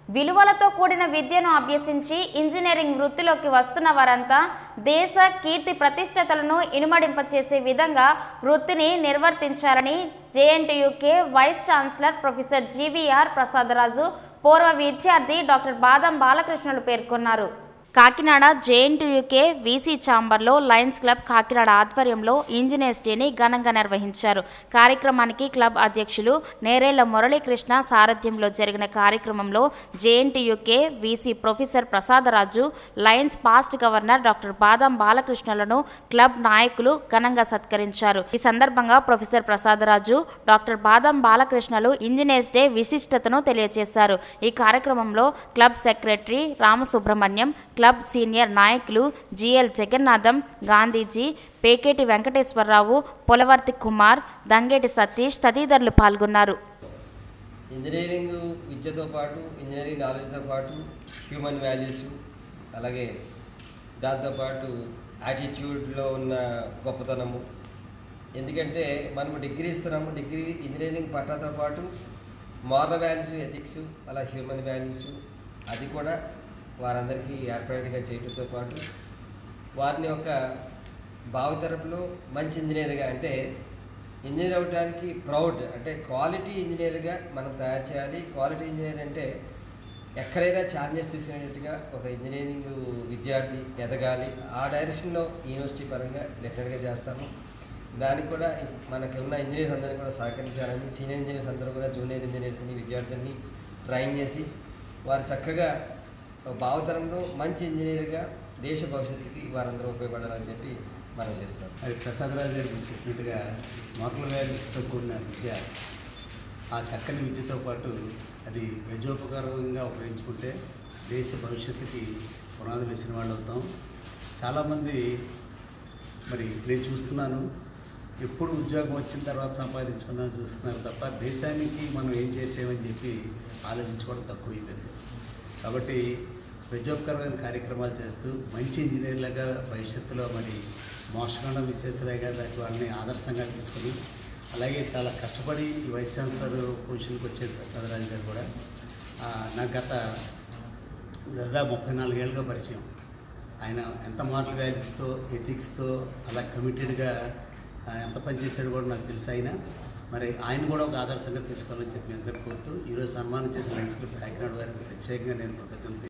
విలువలతో కూడిన విద్యను అభ్యసించి ఇంజనీరింగ్ వృత్తిలోకి వస్తున్న వారంతా దేశ కీర్తి ప్రతిష్టతలను ఇనుమడింపచేసే విధంగా వృత్తిని నిర్వర్తించాలని JNTUK vice chancellor professor GVR Prasada Raju పూర్వ విద్యార్థి డాక్టర్ బాదం బాలకృష్ణులు పేర్కొన్నారు కాకినాడ జేఎన్టీయూకే వీసీ ఛాంబర్లో లయన్స్ క్లబ్ కాకినాడ ఆధ్వర్యంలో ఇంజనీర్స్ డేని ఘనంగా నిర్వహించారు కార్యక్రమానికి క్లబ్ అధ్యక్షులు నేరేళ్ల మురళీకృష్ణ సారథ్యంలో జరిగిన కార్యక్రమంలో JNTUK VC professor Prasada Raju Lions past governor doctor Badam బాలకృష్ణలను క్లబ్ నాయకులు ఘనంగా సత్కరించారు ఈ సందర్భంగా ప్రొఫెసర్ ప్రసాదరాజు డాక్టర్ బాదం బాలకృష్ణలు ఇంజనీర్స్ డే విశిష్టతను తెలియజేశారు ఈ కార్యక్రమంలో club secretary Ramasubrahmanyam club senior నాయకులు జిఎల్ జగన్నాథం గాంధీజీ పేకేటి వెంకటేశ్వరరావు పొలవర్తి కుమార్ దంగేటి సతీష్ తదితరులు పాల్గొన్నారు ఇంజనీరింగ్ విద్యతో పాటు ఇంజనీరింగ్ నాలెడ్జ్తో పాటు హ్యూమన్ వాల్యూస్ అలాగే దాంతోపాటు యాటిట్యూడ్లో ఉన్న గొప్పతనము ఎందుకంటే మనం డిగ్రీ ఇస్తున్నాము డిగ్రీ ఇంజనీరింగ్ పట్టాతో పాటు మారల్ వాల్యూస్ ఎథిక్స్ అలా హ్యూమన్ వాల్యూస్ అది కూడా వారందరికీ ఏర్పడేట్టుగా చేయడంతో పాటు వారిని ఒక భావితరపులో మంచి ఇంజనీర్గా అంటే ఇంజనీర్ అవ్వడానికి ప్రౌడ్ అంటే క్వాలిటీ ఇంజనీర్గా మనం తయారు చేయాలి క్వాలిటీ ఇంజనీర్ అంటే ఎక్కడైనా ఛాలెంజెస్ తీసుకునేట్టుగా ఒక ఇంజనీరింగ్ విద్యార్థి ఎదగాలి ఆ డైరెక్షన్లో యూనివర్సిటీ పరంగా డెఫినెట్గా చేస్తాము దానికి కూడా మనకి ఉన్న ఇంజనీర్స్ అందరినీ కూడా సహకరించాలని సీనియర్ ఇంజనీర్స్ అందరూ కూడా జూనియర్ ఇంజనీర్స్ని విద్యార్థుల్ని ట్రైన్ చేసి వారు చక్కగా భావతరంలో మంచి ఇంజనీర్గా దేశ భవిష్యత్తుకి వారందరూ ఉపయోగపడాలని చెప్పి మనం చేస్తాం అది ప్రసాదరాజు గారు చెప్పినట్టుగా మోకల వ్యాధితో కూడిన విద్య ఆ చక్కని విద్యతో పాటు అది ప్రజోపకారంగా ఉపయోగించుకుంటే దేశ భవిష్యత్తుకి పునాది వేసిన వాళ్ళు అవుతాం చాలామంది మరి నేను చూస్తున్నాను ఎప్పుడు ఉద్యోగం వచ్చిన తర్వాత సంపాదించుకుందాం చూస్తున్నారు తప్ప దేశానికి మనం ఏం చేసామని చెప్పి ఆలోచించుకోవడం తక్కువైపోయింది కాబట్టి ప్రజోపకరమైన కార్యక్రమాలు చేస్తూ మంచి ఇంజనీర్లుగా భవిష్యత్తులో మరి మోసకొండ విశ్వేశ్వరయ్య గారి లాంటి వాళ్ళని ఆదర్శంగా తీసుకుని అలాగే చాలా కష్టపడి ఈ వైస్ ఛాన్సలర్ పొజిషన్కి వచ్చే ప్రసాదరాజు గారు కూడా ఆ, నాకు గత దాదాపు ముప్పై నాలుగేళ్ళుగా పరిచయం ఆయన ఎంత మార్లు వాల్యూస్తో ఎథిక్స్తో అలా కమిటెడ్గా ఎంత పనిచేశాడో కూడా నాకు తెలుసు ఆయన మరి ఆయన కూడా ఒక ఆదర్శంగా తీసుకోవాలని చెప్పి అందరికీ కోరుతూ ఈరోజు సన్మానం చేసిన లయన్స్ క్లబ్ కాకినాడ వారికి ప్రత్యేకంగా నేను కృతజ్ఞతలు